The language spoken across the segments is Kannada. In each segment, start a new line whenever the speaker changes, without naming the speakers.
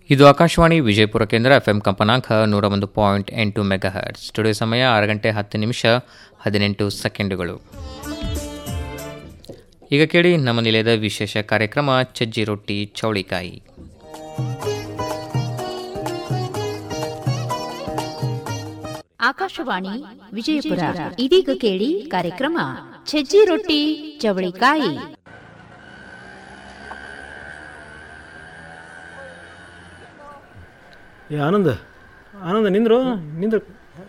ಇದು ಆಕಾಶವಾಣಿ ವಿಜಯಪುರ ಕೇಂದ್ರ ಎಫ್ ಎಂ ಕಂಪನಾಂಕ ನೂರ ಒಂದು ಪಾಯಿಂಟ್ ಎಂಟು ಮೆಗಾ ಹರ್ಟ್ಸ್ ಸ್ಟುಡಿಯೋ ಸಮಯ ಆರು ಗಂಟೆ ಹತ್ತು ನಿಮಿಷ ಹದಿನೆಂಟು ಸೆಕೆಂಡುಗಳು ಈಗ ಕೇಳಿ ನಮ್ಮ ನಿಲಯದ ವಿಶೇಷ ಕಾರ್ಯಕ್ರಮ ಚಜ್ಜಿ ರೊಟ್ಟಿ ಚೌಳಿಕಾಯಿ
ಆಕಾಶವಾಣಿ ವಿಜಯಪುರ ಇದೀಗ ಕೇಳಿ ಕಾರ್ಯಕ್ರಮ ಛಜ್ಜಿ ರೊಟ್ಟಿ ಚವಳಿಕಾಯಿ
ಏ ಆನಂದ ಆನಂದ ನಿಂದ್ರು ನಿಂದ್ರು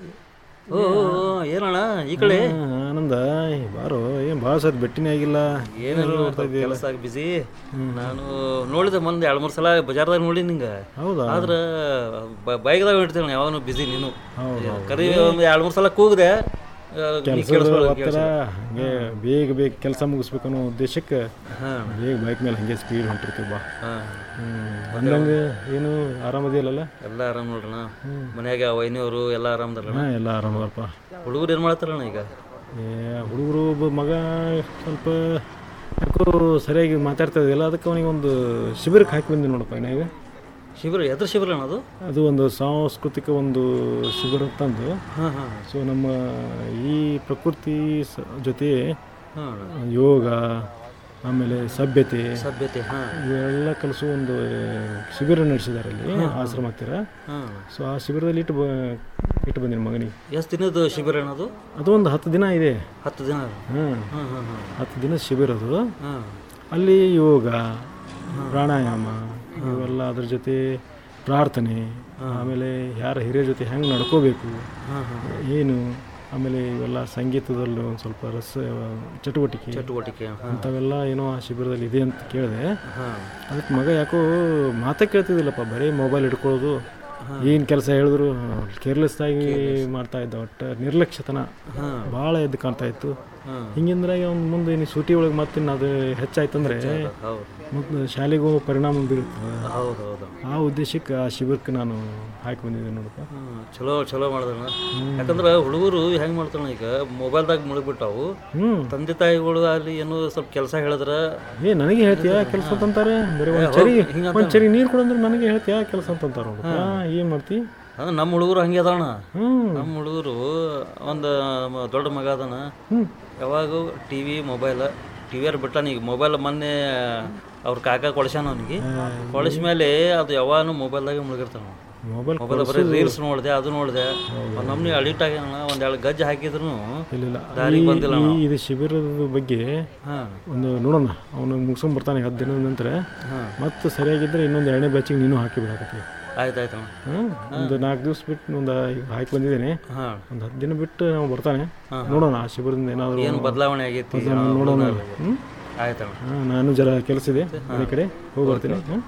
ಓ ಏನಣ್ಣ ಈ ಕಡೆ
ಹಾ, ಆನಂದ ಏ, ಬಾರೋ ಏನು ಭಾಳ ಸತ್ ಭೇಟಿನೇ ಆಗಿಲ್ಲ
ಏನಿಲ್ಲ ಕೆಲಸ ಬಿಸಿ ನಾನು ನೋಡಿದೆ ಮೊನ್ನೆ ಎರಡು ಮೂರು ಸಲ ಬಜಾರ್ದಾಗ ನೋಡಿ ನಿಂಗೆ
ಹೌದಾ
ಆದ್ರೆ ಬೈಕ್ದಾಗ ಇಡ್ತೇನೆ ಯಾವನು ಬಿಸಿ ನೀನು ಕರಿ ಒಂದು ಎರಡು ಮೂರು ಸಲ ಕೂಗಿದೆ ಆ, ನೀ
ಕೆಲಸ
ಕೇಳಿಸ್ಕೊಳ್ಳೋದು
ಒತ್ತಡ ಹಂಗೆ ಬೇಗ ಬೇಗ ಕೆಲಸ ಮುಗಿಸ್ಬೇಕು ಅನ್ನೋ ಉದ್ದೇಶಕ್ಕೆ
ಹಾಂ
ಬೇಗ ಬೈಕ್ ಮೇಲೆ ಹಂಗೆ ಸ್ಪೀಡ್ ಹೊಂಟಿರ್ತೀವಿ ಬಾ
ಹಾಂ
ಹ್ಮ್ ಬಂದಂಗೆ ಏನು ಆರಾಮದಿಯಲ್ಲ
ಎಲ್ಲ ಆರಾಮ್ ನೋಡ್ರಣ ಮನ್ಯಾಗ ವೈನಿಯವರು ಎಲ್ಲ ಆರಾಮದಾರಣ
ಹಾಂ ಎಲ್ಲ ಆರಾಮದಪ್ಪ
ಹುಡುಗರು ಏನು ಮಾಡ್ತಾರಣ್ಣ ಈಗ
ಏ ಹುಡುಗರು ಒಬ್ಬ ಮಗ ಸ್ವಲ್ಪ ಯಾಕೋ ಸರಿಯಾಗಿ ಮಾತಾಡ್ತಾ ಇದ್ದಿಲ್ಲ ಅದಕ್ಕೆ ಅವನಿಗೆ ಒಂದು ಶಿಬಿರಕ್ಕೆ ಹಾಕಿ ಬಂದಿ ನೋಡಪ್ಪ ಈಗ
ಶಿಬಿರ ಎದ್ರ ಶಿಬಿರ ಅಣ್ಣ ಅದು
ಅದು ಒಂದು ಸಾಂಸ್ಕೃತಿಕ ಒಂದು ಶಿಬಿರ ತಂದು
ಹಾಂ ಹಾಂ
ಸೊ ನಮ್ಮ ಈ ಪ್ರಕೃತಿ ಸ ಜೊತೆ
ಹಾಂ
ಯೋಗ ಆಮೇಲೆ ಸಭ್ಯತೆ
ಸಭ್ಯತೆ ಹಾಂ
ಇವೆಲ್ಲ ಕಲಿಸೋ ಒಂದು ಶಿಬಿರ ನಡೆಸಿದ್ದಾರೆ ಅಲ್ಲಿ ಆಶ್ರಮ ಹತ್ತಿರ
ಹಾಂ
ಸೊ ಆ ಶಿಬಿರದಲ್ಲಿ ಇಟ್ಟು ಬ ಇಟ್ಟು ಬಂದಿನ ಮಗನಿಗೆ
ಎಷ್ಟು ದಿನದ ಶಿಬಿರ ಅಣ್ಣ ಅದು
ಅದು ಒಂದು ಹತ್ತು ದಿನ ಇದೆ
ಹತ್ತು ದಿನ
ಹಾಂ
ಹಾಂ ಹಾಂ ಹಾಂ
ಹತ್ತು ದಿನ ಶಿಬಿರ ಅದು
ಹಾಂ
ಅಲ್ಲಿ ಯೋಗ ಪ್ರಾಣಾಯಾಮ ಇವೆಲ್ಲ ಅದ್ರ ಜೊತೆ ಪ್ರಾರ್ಥನೆ ಆಮೇಲೆ ಯಾರ ಹಿರಿಯರ ಜೊತೆ ಹೆಂಗೆ ನಡ್ಕೋಬೇಕು
ಹಾಂ ಹಾಂ
ಏನು ಆಮೇಲೆ ಇವೆಲ್ಲ ಸಂಗೀತದಲ್ಲೂ ಒಂದು ಸ್ವಲ್ಪ ರಸ ಚಟುವಟಿಕೆ
ಚಟುವಟಿಕೆ ಹಾಂ
ಅಂಥವೆಲ್ಲ ಏನೋ ಆ ಶಿಬಿರದಲ್ಲಿ ಇದೆ ಅಂತ ಕೇಳಿದೆ
ಹಾಂ
ಅದಕ್ಕೆ ಮಗ ಯಾಕೋ ಮಾತೇ ಕೇಳ್ತಿದ್ದಿಲ್ಲಪ್ಪ ಬರೀ ಮೊಬೈಲ್ ಹಿಡ್ಕೊಳ್ಳೋದು ಏನು ಕೆಲಸ ಹೇಳಿದ್ರು ಕೇರ್ಲೆಸ್ ಆಗಿ ಮಾಡ್ತಾ ಇದ್ದ ಒಟ್ಟು ನಿರ್ಲಕ್ಷ್ಯತನ ಭಾಳ ಎದ್ದು ಕಾಣ್ತಾ ಇತ್ತು
ಹಾಂ
ಹಿಂಗಿಂದ್ರಾಗ ಅವ್ನು ಮುಂದೆ ಇನ್ನು ಸೂಟಿ ಒಳಗೆ ಮತ್ತೆ ಅದು ಹೆಚ್ಚಾಯ್ತಂದ್ರೆ
ಹೌದು
ಮತ್ತು ಶಾಲೆಗೂ ಪರಿಣಾಮ ಬೀರುತ್ತದೆ
ಹೌದು ಹೌದು
ಆ ಉದ್ದೇಶಕ್ಕೆ ಆ ಶಿಬಿರಕ್ಕೆ ನಾನು ಹಾಕಿ ಬಂದಿದ್ದೆ ನೋಡಪ್ಪ
ಹ್ಮ್, ಚಲೋ ಚಲೋ ಮಾಡಿದ್ರಣ ಯಾಕಂದ್ರೆ ಹುಡುಗರು ಹೆಂಗ್ ಮಾಡ್ತಾನ ಈಗ ಮೊಬೈಲ್ದಾಗ ಮುಳುಗ್ಬಿಟ್ಟಾವು
ಹ್ಞೂ
ತಂದೆ ತಾಯಿಗಳು ಅಲ್ಲಿ ಏನು ಸ್ವಲ್ಪ ಕೆಲಸ ಹೇಳಿದ್ರ
ಏ ನನಗೆ ಹೇಳ್ತೀಯ ಕೆಲಸ ಅಂತಂತಾರೆ ಬರೀ ಒಂದು ಚರಿ ಒಂದು ಚರಿ ನೀರು ಕೊಡಂದ್ರೆ ನನಗೆ ಹೇಳ್ತೀಯ ಕೆಲಸ ಅಂತಂತಾರೆ ನೋಡಪ್ಪ ಏನು ಮಾಡ್ತಿ
ಅಂದ್ರೆ ನಮ್ಮ ಹುಡುಗರು ಹಂಗೆ ಅದಾಣ
ಹ್ಞೂ
ನಮ್ಮ ಹುಡುಗರು ಒಂದು ನಮ್ಮ ದೊಡ್ಡ ಮಗ ಅದಾನ
ಹ್ಞೂ
ಯಾವಾಗೂ ಟಿ ವಿ ಮೊಬೈಲ್ ಟಿ ವಿಯರ್ ಬಿಟ್ಟಾನ ಈಗ ಮೊಬೈಲ್ ಮೊನ್ನೆ ಅವ್ರ ಕಾಕ ಕೊಡ್ಸ್ಯಾನ ಅವನಿಗೆ ಕೊಡಿಸ ಮೇಲೆ ಅದು ಯಾವಾನು ಮೊಬೈಲ್ದಾಗೆ ಮುಳುಗಿರ್ತಾನ
ಮೊಬೈಲ್
ಮೊಬೈಲ್ ಬರೀ ರೀಲ್ಸ್ ನೋಡಿದೆ ಅದು ನೋಡಿದೆ ಒಂದು ನಮ್ನಿ ಅಡಿಕ್ಟ್ ಆಗ್ಯಾನ ಒಂದು ಎರಡು ಗಜ್ಜೆ ಹಾಕಿದ್ರು
ಇಲ್ಲ
ದಾರಿಗೆ
ಈ-
ಬಂದಿಲ್ಲ
ಈ ಇದು ಶಿಬಿರದ ಬಗ್ಗೆ
ಹಾಂ
ಒಂದು ನೋಡೋಣ ಅವನು ಮುಗಿಸ್ಕೊಂಡ್ ಬರ್ತಾನೆ ಹತ್ತು ದಿನದ ನಂತರ
ಹಾಂ
ಮತ್ತೆ ಸರಿಯಾಗಿದ್ದರೆ ಇನ್ನೊಂದು ಎರಡನೇ ಬ್ಯಾಚಿಗೆ ನೀನು ಹಾಕಿ ಬಿಡಾಕತ್ತಿ
ಆಯ್ತು ಆಯ್ತು ಅಣ್ಣ
ಹಾಂ ಒಂದು ನಾಲ್ಕು ದಿವಸ ಬಿಟ್ಟು ಒಂದು ಈಗ ಹಾಕಿ ಬಂದಿದ್ದೀನಿ
ಹಾಂ
ಒಂದು ಹತ್ತು ದಿನ ಬಿಟ್ಟು ನಾವು ಬರ್ತಾನೆ ನೋಡೋಣ ಆ ಶಿಬಿರದಿಂದ ಏನಾದರೂ
ಏನು ಬದಲಾವಣೆ ಆಗೈತಿ
ನೋಡೋಣ ಹ್ಞೂ
ಆಯ್ತಣ್ಣ
ಹಾಂ ನಾನು ಜರ ಕೆಲಸ ಇದೆ ಅದೇ ಕಡೆ ಹೋಗಿ ಬರ್ತೀನಿ ಹಾಂ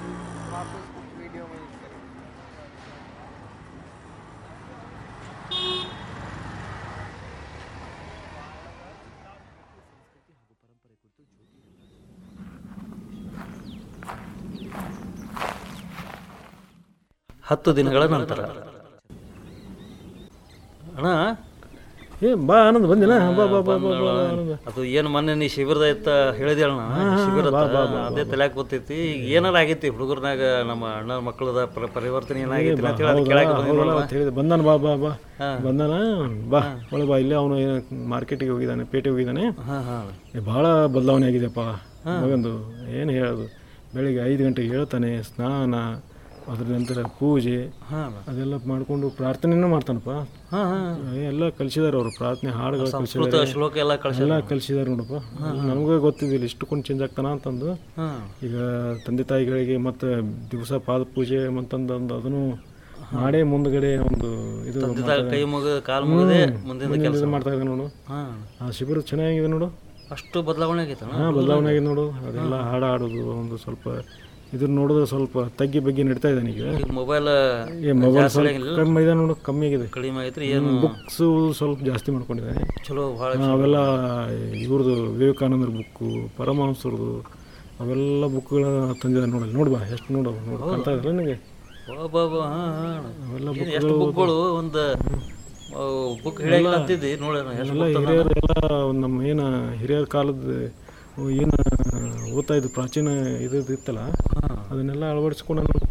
ಹತ್ತು ದಿನಗಳ ನಂತರ ಅಣ್ಣ
ಏ ಬಾ ಆನಂದ್ ಬಂದಿಲ್ಲ ಬಾ ಬಾ ಬಾ ಬಾ ಬಾ ಆನಂದ
ಅದು ಏನು ಮೊನ್ನೆ ನೀ ಶಿಬಿರದ ಇತ್ತ ಹೇಳಿದೆ ಅಣ್ಣ ಶಿಬಿರ ಅದೇ ತಲ್ಯಾಕ ಗೊತ್ತೈತಿ ಈಗ ಏನಾರ ಆಗೈತಿ ಹುಡುಗರ್ನಾಗ ನಮ್ಮ ಅಣ್ಣ ಮಕ್ಕಳದ ಪ್ರ- ಪರಿವರ್ತನೆ ಏನಾಗೈತಿ ಅಂತ ಹೇಳಿ ಅದು ಕೇಳಾಕ ಬಂದಿನಿ
ಹೌದಲ್ಲ
ನೋಡವ್ವ.
ಅಂತ ಹೇಳಿದೆ ಬಂದಾನ ಬಾ ಬಾ ಬಾ ಬಂದಾನ ಬಾ ಒಳಗೆ ಬಾ ಇಲ್ಲೇ ಅವನು ಮಾರ್ಕೆಟಿಗೆ ಹೋಗಿದ್ದಾನೆ ಪೇಟೆಗೆ ಹೋಗಿದ್ದಾನೆ
ಹಾ ಹಾ
ಏ, ಭಾಳ ಬದಲಾವಣೆ ಆಗಿದೆಪ್ಪ ಮಗಂದು ಏನು ಹೇಳೋದು ಬೆಳಿಗ್ಗೆ ಐದು ಗಂಟೆಗೆ ಹೇಳ್ತಾನೆ ಸ್ನಾನ ಅದ್ರ ನಂತರ ಪೂಜೆ
ಹಾ
ಅದೆಲ್ಲ ಮಾಡಿಕೊಂಡು ಪ್ರಾರ್ಥನೆನೂ ಮಾಡ್ತಾನಪ್ಪ
ಹಾ ಹಾ
ಏ, ಎಲ್ಲ ಕಲಿಸಿದಾರೆ ಅವರು ಪ್ರಾರ್ಥನೆ ಹಾಡುಗಳು
ಸಂಸ್ಕೃತ
ಕಲಿಸಿದ್ದಾರೆ
ಶ್ಲೋಕ ಎಲ್ಲ ಕಳ್ಸ
ಎಲ್ಲ ಕಲಿಸಿದಾರೆ ನೋಡಪ್ಪ ನಮಗೂ ಗೊತ್ತಿದ್ದಿಲ್ಲ ಇಷ್ಟುಕೊಂಡು ಚೇಂಜ್ ಆಗ್ತಾನ ಅಂತಂದು
ಹಾ
ಈಗ ತಂದೆ ತಾಯಿಗಳಿಗೆ ಮತ್ತು ದಿವಸ ಪಾದ ಪೂಜೆ ಮತ್ತೊಂದು ಅದನ್ನು ಮಾಡೇ ಮುಂದ್ಗಡೆ ಒಂದು ಇದು
ಇದ್ದಾಗ ಕೈ ಮುಗಿದ ಕಾಲು ಮುಗಿದೆ ಮುಂದಿನ ಕೆಲಸ
ಇದು ಮಾಡ್ತಾ ಇದ್ದಾನೆ ನೋಡು
ಹಾ
ಆ ಶಿಬಿರ ಚೆನ್ನಾಗಿದೆ ನೋಡು
ಅಷ್ಟು ಬದಲಾವಣೆ ಆಗೈತಣ್ಣ
ಹಾಂ ಬದಲಾವಣೆ ಆಗಿದೆ ನೋಡು ಅದೆಲ್ಲ ಹಾಡು ಆಡೋದು ಒಂದು ಸ್ವಲ್ಪ ಇದ್ರ ನೋಡಿದ್ರೆ ಸ್ವಲ್ಪ ತಗ್ಗಿ ಬಗ್ಗೆ ನಡೀತಾ ಇದ್ದಾನೆ ಈಗ
ಈಗ ಮೊಬೈಲ್
ಏ ಮೊಬೈಲ್ ಸ್ವಲ್ಪ ಕಮ್ಮಿ ಇದೆ ನೋಡು ಕಮ್ಮಿ ಆಗಿದೆ
ಕಡಿಮೆ ಆಗೈತ್ರಿ ಏನು
ಬುಕ್ಸು ಸ್ವಲ್ಪ ಜಾಸ್ತಿ ಮಾಡ್ಕೊಂಡಿದ್ದಾನೆ
ಚಲೋ ಭಾಳ
ಆ, ಅವೆಲ್ಲ ಇವ್ರದ್ದು ವಿವೇಕಾನಂದರ ಬುಕ್ಕು ಪರಮಹಂಸರದು ಅವೆಲ್ಲ ಬುಕ್ಗಳನ್ನ ತಂದಿದ್ದಾನೆ ನೋಡಿ ನೋಡ್ಬಾ ಎಷ್ಟು ನೋಡು ನೋಡು ಕಾಣ್ತಾ ಇದ್ರಲ್ಲ ನನಗೆ
ಬಾಬಾ ಹಾ ಹಾ
ಅವೆಲ್ಲ
ಏನ್ ಎಷ್ಟು ಬುಕ್ಗಳು ಒಂದು ಬುಕ್ ಹೇಳತ್ತಿದ್ದಿ ನೋಡೋಣ ಎಷ್ಟು
ಎಲ್ಲ ಹಿರಿಯರು ಎಲ್ಲ ನಮ್ಮ ಏನು ಹಿರಿಯರ ಕಾಲದ ಏನು ಓದ್ತಾ ಇದ್ದು ಪ್ರಾಚೀನ ಇದು ಇತ್ತಲ್ಲ ಅದನ್ನೆಲ್ಲ ಅಳವಡಿಸ್ಕೊಂಡು